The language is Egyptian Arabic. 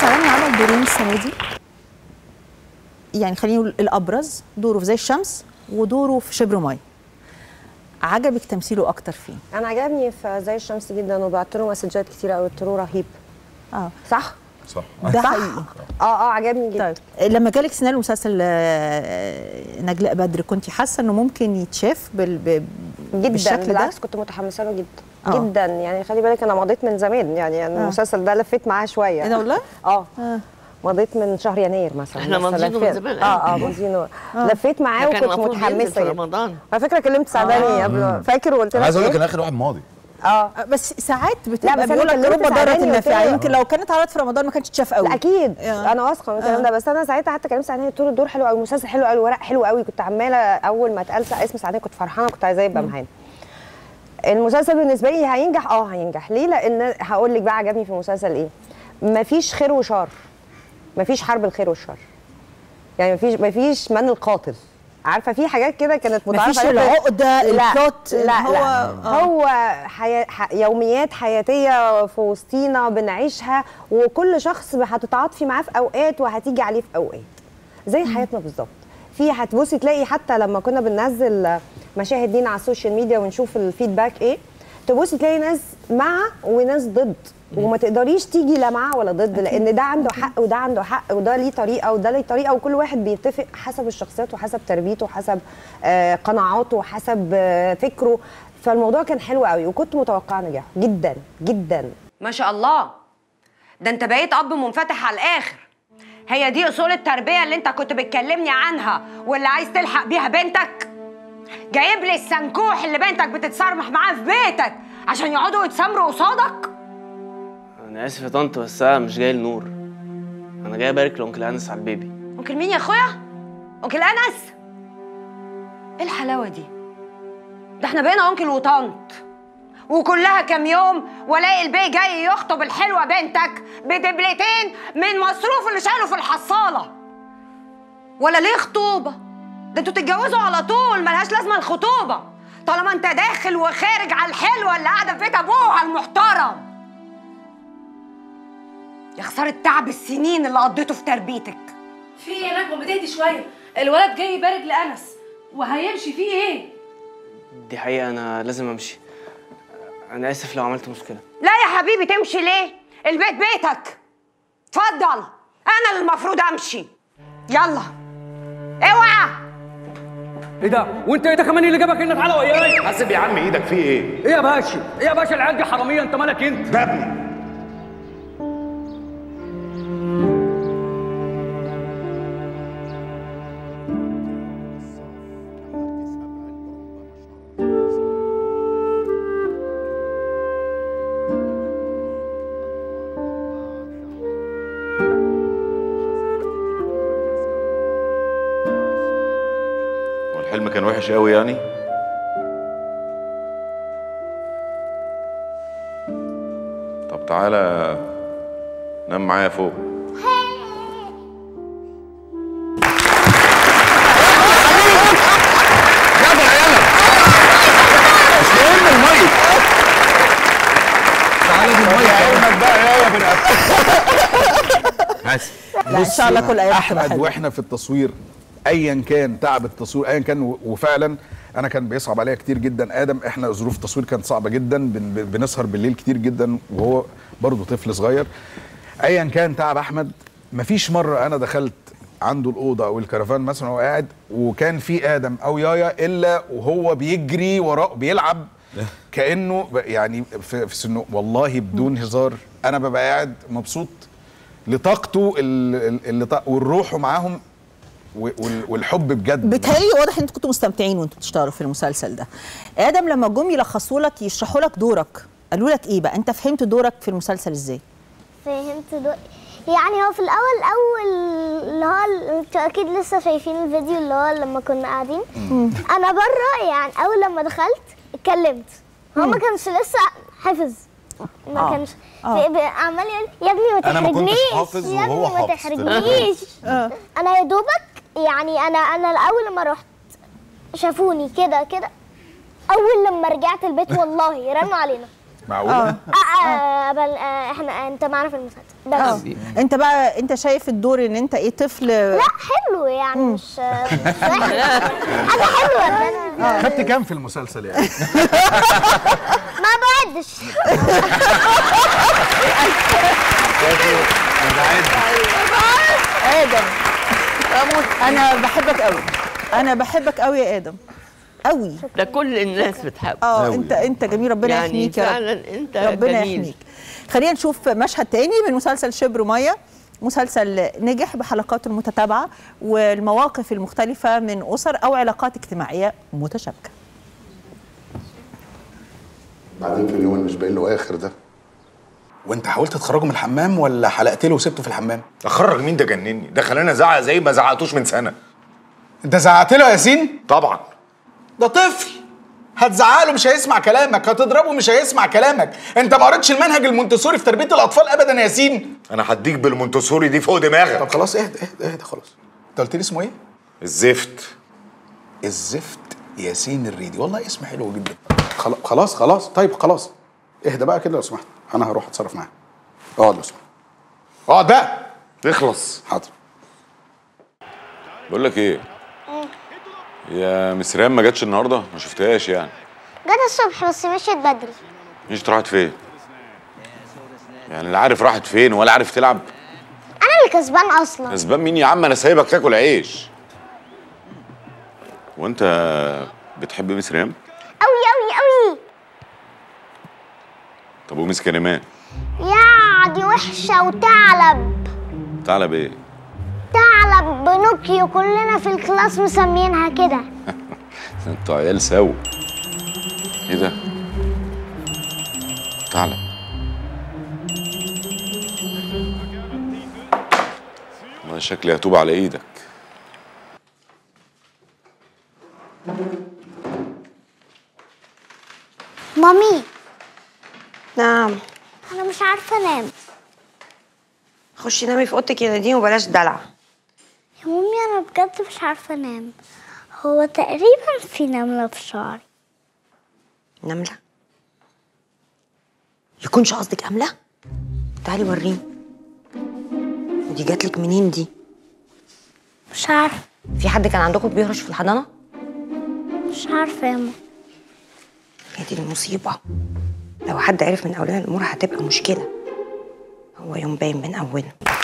العالمي عمل دورين السنه دي يعني خلينا نقول الابرز دوره في زي الشمس ودوره في شبر ماي عجبك تمثيله اكتر فين انا عجبني في زي الشمس جدا وبعت له مسجات كتير قوي قلت له رهيب اه صح صح ده صح حقيقي اه اه عجبني جدا طيب لما جالك سيناريو مسلسل آه، نجلاء بدر كنت حاسه انه ممكن يتشاف بال... ب... جدا بالشكل ده بالعكس كنت متحمسه له جدا آه. جدا يعني خلي بالك انا مضيت من زمان يعني أنا المسلسل ده لفيت معاه شويه ايه ده والله اه آه. مضيت من شهر يناير مثلا إحنا بس ماضيينه من لفيت- زمان اه اه ماضيينه لفيت معاه ده كان وكنت المفروض ينزل متحمسه في يعني. رمضان على فكره كلمت سعداني آه. قبل فاكر وقلت انا لك عايز اقول لك إيه؟ ان اخر واحد ماضي اه آه، بس ساعات بتبقى بس أنا بيقول لك كلمت رب ضاره سعداني وقلت النافعه له- يمكن لو كانت عرضت في رمضان ما كانتش تشاف قوي لا اكيد آه. انا واثقه من الكلام ده بس انا ساعتها حتى كلمت سعداني قلت له الدور حلو قوي المسلسل حلو قوي الورق حلو قوي كنت عماله اول ما اتقال اسم سعداني كنت فرحانه كنت عايزاه يبقى معانا المسلسل بالنسبه لي هينجح اه هينجح ليه لان هقول لك بقى عجبني في المسلسل ايه مفيش خير وشر مفيش حرب الخير والشر يعني مفيش مفيش من القاتل عارفه في حاجات كده كانت متعارف مفيش عليها. العقدة، لا، البلوت، لا هو- لا آه. هو حيا... ح... يوميات حياتيه في وسطينا بنعيشها وكل شخص هتتعاطفي معاه في اوقات وهتيجي عليه في اوقات زي حياتنا بالظبط في هتبصي تلاقي حتى لما كنا بننزل مشاهد لينا على السوشيال ميديا ونشوف الفيدباك ايه تبصي تلاقي ناس مع وناس ضد وما تقدريش تيجي لا مع ولا ضد لان ده عنده حق وده عنده حق وده ليه طريقه وده ليه طريقه وكل واحد بيتفق حسب الشخصيات وحسب تربيته وحسب آه قناعاته وحسب آه فكره فالموضوع كان حلو قوي وكنت متوقعه نجاحه جدا جدا ما شاء الله ده انت بقيت اب منفتح على الاخر هي دي اصول التربيه اللي انت كنت بتكلمني عنها واللي عايز تلحق بيها بنتك جايب لي السنكوح اللي بنتك بتتصرمح معاه في بيتك عشان يقعدوا يتسامروا قصادك انا اسف يا طنط بس انا مش جاي لنور انا جاي ابارك لانكل انس على البيبي انكل مين يا اخويا انكل انس ايه الحلاوه دي ده احنا بقينا انكل وطنط وكلها كام يوم والاقي البي جاي يخطب الحلوه بنتك بدبلتين من مصروف اللي شايله في الحصاله ولا ليه خطوبه ده انتوا تتجوزوا على طول ملهاش لازمه الخطوبه طالما انت داخل وخارج على الحلوه اللي قاعده في بيت ابوها المحترم يا خساره تعب السنين اللي قضيته في تربيتك في ايه يا نجوى بتهدي شويه الولد جاي يبارك لانس وهيمشي فيه ايه دي حقيقه انا لازم امشي انا اسف لو عملت مشكله لا يا حبيبي تمشي ليه؟ البيت بيتك اتفضل انا اللي المفروض امشي يلا اوعى ايه ده؟ وانت ايه ده كمان اللي جابك هنا تعالى وياي؟ حاسب يا عم ايدك في ايه؟ ايه يا باشا؟ ايه يا باشا العيال دي حراميه انت مالك انت؟ ده ابني والحلم كان وحش قوي يعني طب تعالى نام معايا فوق حاسس لا ان شاء الله كل ايام هتبقى احمد حلوة. واحنا في التصوير ايا كان تعب التصوير ايا كان و- وفعلا انا كان بيصعب عليا كتير جدا ادم احنا ظروف التصوير كانت صعبه جدا بن- بن- بنسهر بالليل كتير جدا وهو برضه طفل صغير ايا كان تعب احمد مفيش مره انا دخلت عنده الاوضه او الكرفان مثلا وهو قاعد وكان في ادم او يايا الا وهو بيجري وراه بيلعب كانه ب- يعني في, في سنه والله بدون هزار انا ببقى قاعد مبسوط لطاقته ال- ال- اللي طا- والروح معاهم و- وال- والحب بجد بيتهيألي واضح ان انتوا كنتوا مستمتعين وانتوا بتشتغلوا في المسلسل ده ادم لما جم يلخصوا لك يشرحوا لك دورك قالوا لك ايه بقى انت فهمت دورك في المسلسل ازاي فهمت دو... يعني هو في الاول اول اللي هو انتوا اكيد لسه شايفين الفيديو اللي هو لما كنا قاعدين انا بره يعني اول لما دخلت اتكلمت هو ما كانش لسه حافظ ما آه. كانش آه. في- ب- عمال يقول يا ابني ما أنا ما كنتش تحرجنيش حافظ يا وهو ابني ما حافظ. تحرجنيش انا يا دوبك يعني انا انا الاول لما رحت شافوني كده كده اول لما رجعت البيت والله رنوا علينا معقوله اه آه آه بل آه احنا انت معانا في المسلسل اه بس انت بقى انت شايف الدور ان انت ايه طفل لا حلو يعني مش آه، مش وحش. حاجه حلوه إن أنا- خدت كام في المسلسل يعني ما بعدش ادم انا بحبك قوي انا بحبك قوي يا ادم قوي ده كل الناس بتحبه اه أوي. انت انت جميل ربنا يعني يحميك يا رب فعلا انت ربنا جميل يحميك خلينا نشوف مشهد تاني من مسلسل شبر ميه مسلسل نجح بحلقاته المتتابعه والمواقف المختلفه من اسر او علاقات اجتماعيه متشابكه بعدين في اليوم اللي مش باين له اخر ده وانت حاولت تخرجه من الحمام ولا حلقت له وسبته في الحمام اخرج مين ده جنني ده خلاني ازعق زي ما زعقتوش من سنه انت زعقت له يا ياسين طبعا ده طفل هتزعق له مش هيسمع كلامك هتضربه مش هيسمع كلامك انت ما قريتش المنهج المونتسوري في تربيه الاطفال ابدا يا ياسين انا هديك بالمونتسوري دي فوق دماغك طب خلاص اهدى اهدى اهدى خلاص انت قلت لي اسمه ايه الزفت الزفت ياسين الريدي والله اسم حلو جدا خلا- خلاص خلاص طيب خلاص اهدى بقى كده لو سمحت انا هروح اتصرف معاه اقعد لو سمحت اقعد بقى اخلص حاضر بقول لك ايه يا مسرام ما جاتش النهارده ما شفتهاش يعني جت الصبح بس مشيت بدري مش راحت فين يعني لا عارف راحت فين ولا عارف تلعب انا اللي كسبان اصلا كسبان مين يا عم انا سايبك تاكل عيش وانت بتحب مس ريم قوي قوي قوي طب ومس كريمان يا دي وحشه وثعلب تعالى بايه ثعلب بنوكيو كلنا في الكلاس مسمينها كده انتوا عيال سوا ايه ده تعالى والله شكلي هتوب على ايدك مامي نعم انا مش عارفه انام خشي نامي في اوضتك يا نادين وبلاش دلع يا مامي انا بجد مش عارفه انام هو تقريبا في نمله في شعري نملة يكونش قصدك أملة تعالي وريني ودي جاتلك منين دي مش عارفه في حد كان عندكم بيهرش في الحضانة مش عارفه يا ماما هي دي المصيبة لو حد عرف من أولياء الأمور هتبقى مشكلة هو يوم باين من أوله